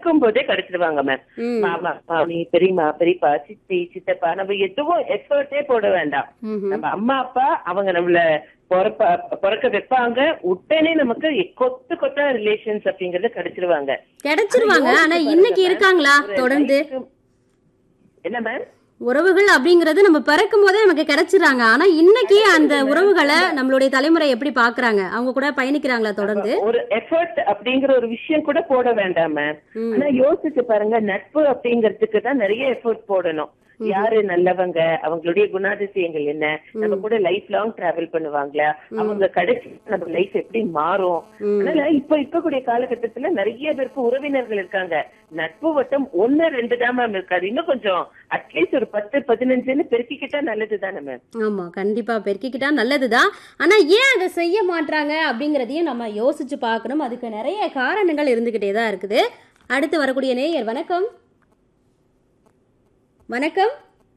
பிறக்கும் போதே கிடைச்சிருவாங்க மேம் ம் மாமா மாமி பெரியம்மா பெரியப்பா சித்தி சித்தப்பா நம்ம எதுவும் எஃபர்ட்டே போட வேண்டாம் ம்ஹும். நம்ம அம்மா அப்பா அவங்க நம்மள பிறப்ப பிறக்க வைப்பாங்க உடனே நமக்கு கொத்து கொத்தா ரிலேஷன்ஸ் அப்படிங்கறது கிடைச்சிருவாங்க கிடைச்சிருவாங்க யோசிச்சு ஆனா பாருங்க இன்னைக்கு ma'am. இருக்காங்களா ஒரு தொடர்ந்து life- என்ன மேம் உறவுகள் அப்படிங்கறது நம்ம பிறக்கும் போதே நமக்கு கிடைச்சிடுறாங்க ஆனா இன்னைக்கு அந்த உறவுகளை நம்மளுடைய தலைமுறை எப்படி பாக்குறாங்க அவங்க கூட பயணிக்கிறாங்களா தொடர்ந்து ஒரு எஃபர்ட் அப்படிங்கிற ஒரு விஷயம் கூட போட வேண்டாம் மேம் ம். ஆனா யோசிச்சு பாருங்க நட்பு அப்படிங்கறதுக்கு தான் நிறைய எஃபர்ட் போடணும் யாரு நல்லவங்க அவங்களுடைய குணாதிசயங்கள் என்ன நம்ம கூட லைஃப் லாங் டிராவல் பண்ணுவாங்களா அவங்க கடைசி நம்ம லைஃப் எப்படி மாறும் அதனால இப்ப இருக்கக்கூடிய காலகட்டத்துல நிறைய பேருக்கு உறவினர்கள் இருக்காங்க நட்பு வட்டம் ஒன்னு ரெண்டு தான் மேம் இருக்காது இன்னும் கொஞ்சம் அட்லீஸ்ட் ஒரு பத்து பதினஞ்சுன்னு பெருக்கிக்கிட்டா நல்லது தானே மேம் ஆமா கண்டிப்பா பெருக்கிக்கிட்டா நல்லதுதான் ஆனா ஏன் அதை செய்ய மாட்றாங்க அப்படிங்கறதையும் நம்ம யோசிச்சு பார்க்கணும் அதுக்கு நிறைய காரணங்கள் இருந்துகிட்டே தான் இருக்குது அடுத்து வரக்கூடிய நேயர் வணக்கம் வணக்கம்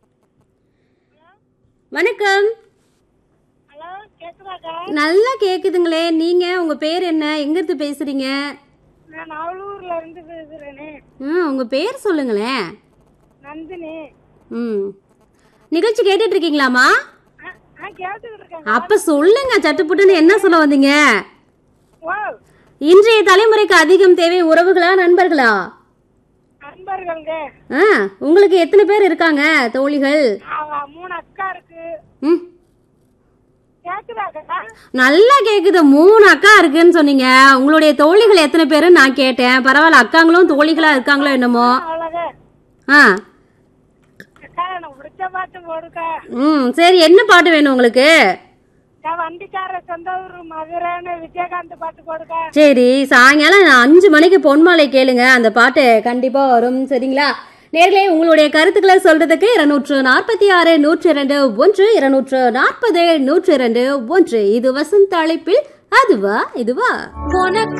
வணக்கம் ஹலோ கேக்குதாக்கா நல்லா கேக்குதுங்களே நீங்க உங்க பேர் என்ன எங்க இருந்து பேசுறீங்க நான் அவலூர்ல இருந்து பேசுறேனே ம் உங்க பேர் சொல்லுங்களேன் நந்தினி ம் நிகழ்ச்சி கேட்டுட்டு இருக்கீங்களாமா ஆ ஆ, கேட்டுக்கிட்டு இருக்கேன் அப்ப சொல்லுங்க சட்டுப்புட்டுன்னு என்ன சொல்ல வந்தீங்க ஓ இன்றைய தலைமுறைக்கு அதிகம் தேவை உறவுகளா நண்பர்களா நண்பர்களுங்க ஆ உங்களுக்கு எத்தனை பேர் இருக்காங்க தோழிகள் அவ மூணு அக்கா இருக்கு ம் கேக்குதாக்கா நல்லா கேக்குது மூணு அக்கா இருக்குன்னு சொன்னீங்க உங்களுடைய தோழிகள் எத்தனை பேருன்னு நான் கேட்டேன் பரவாயில்ல அக்காங்களும் தோழிகளா இருக்காங்களோ என்னமோ அவ்வளவு ஆ அக்கா எனக்கு பிடிச்ச பாட்டு போடுக்கா ம் சரி என்ன பாட்டு வேணும் உங்களுக்கு நான் வண்டிக்கார சொந்த ஊர் மதுரைன்னு விஜயகாந்த் பாட்டு போடுக்கா சரி சாயங்காலம் நான் அஞ்சு மணிக்கு பொன்மாலை கேளுங்க அந்த பாட்டு கண்டிப்பா வரும் சரிங்களா நேர்களே உங்களுடைய கருத்துக்களை சொல்றதுக்கு இருநூற்று நாற்பத்தி ஆறு நூற்றி இரண்டு ஒன்று இருநூற்று நாற்பது நூற்றி இரண்டு ஒன்று இது வசந்த அழைப்பில் அதுவா இதுவா உனக்கு